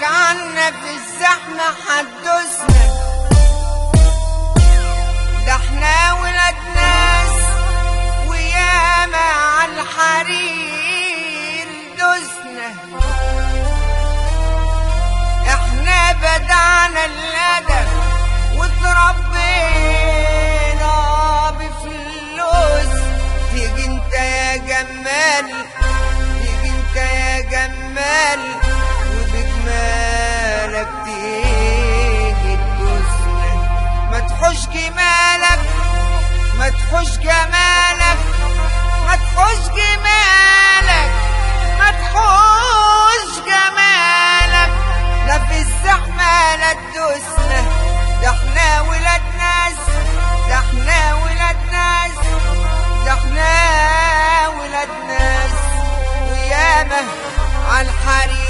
عنا في الزحمة حدثنا ده احنا ولاد ناس وياما على الحرير دسنا احنا بدعنا الادب وتربينا بفلوس تيجي انت يا جمال تيجي انت يا جمال وبجمالك تيجي تدوسنا ما تحوش جمالك ما تحوش جمالك ما تحوش جمالك ما تحوش جمالك لا في الزحمة لا تدوسنا ده احنا ولاد ناس ده احنا ولاد ناس ده احنا ولاد ناس وياما عالحريم